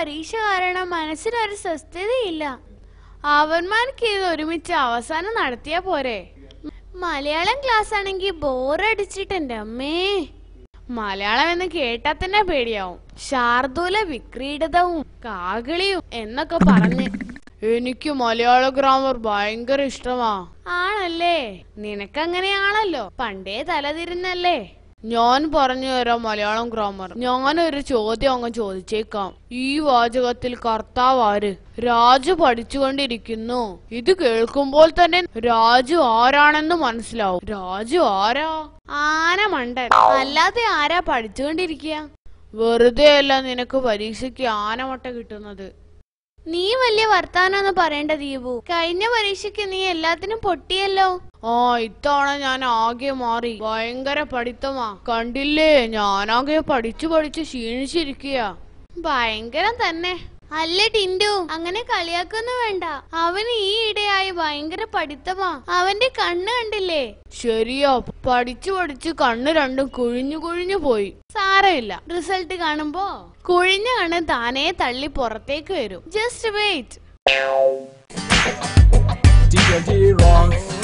പരീക്ഷ കാരണം മനസ്സിനൊരു സ്വസ്ഥതയില്ല അവന്മാർക്ക് ഇത് ഒരുമിച്ച് അവസാനം നടത്തിയാ പോരെ മലയാളം ക്ലാസ് ആണെങ്കിൽ ബോറടിച്ചിട്ട് എന്റെ അമ്മേ മലയാളം എന്ന് കേട്ടാ തന്നെ പേടിയാവും ശാർദൂല വിക്രീഡിതവും കാകിളിയും എന്നൊക്കെ പറഞ്ഞ് എനിക്ക് മലയാള ഗ്രാമർ ഭയങ്കര ഇഷ്ടമാ ആണല്ലേ നിനക്കങ്ങനെയാണല്ലോ പണ്ടേ തലതിരിഞ്ഞല്ലേ ഞാൻ പറഞ്ഞു തരാം മലയാളം ഗ്രാമർ ഞാനൊരു ചോദ്യം അങ്ങ് ചോദിച്ചേക്കാം ഈ വാചകത്തിൽ കർത്താവ് ആര് രാജു പഠിച്ചുകൊണ്ടിരിക്കുന്നു ഇത് കേൾക്കുമ്പോൾ തന്നെ രാജു ആരാണെന്ന് മനസ്സിലാവും രാജു ആരാ ആന മണ്ടൻ അല്ലാതെ ആരാ പഠിച്ചുകൊണ്ടിരിക്കുക വെറുതെ അല്ല നിനക്ക് പരീക്ഷയ്ക്ക് ആനമുട്ട കിട്ടുന്നത് നീ വലിയ വർത്താനൊന്ന് പറയേണ്ട ദീപു കഴിഞ്ഞ പരീക്ഷയ്ക്ക് നീ എല്ലാത്തിനും പൊട്ടിയല്ലോ ആ ഇത്തവണ ഞാൻ ആകെ മാറി ഭയങ്കര പഠിത്തമാ കണ്ടില്ലേ ഞാനാകെ പഠിച്ചു പഠിച്ച് ക്ഷീണിച്ചിരിക്കുക ഭയങ്കരം തന്നെ അല്ല ടിൻഡു അങ്ങനെ കളിയാക്കൊന്നും വേണ്ട അവന് ഈ ഇടയായി ഭയങ്കര പഠിത്തമാ അവന്റെ കണ്ണ് കണ്ടില്ലേ ശരിയാ പഠിച്ചു പഠിച്ച് കണ്ണ് രണ്ടും കുഴിഞ്ഞു കുഴിഞ്ഞു പോയി സാരമില്ല റിസൾട്ട് കാണുമ്പോ കുഴിഞ്ഞ കണ്ണ് താനേ തള്ളി പുറത്തേക്ക് വരും ജസ്റ്റ് വെയിറ്റ് D&D rocks.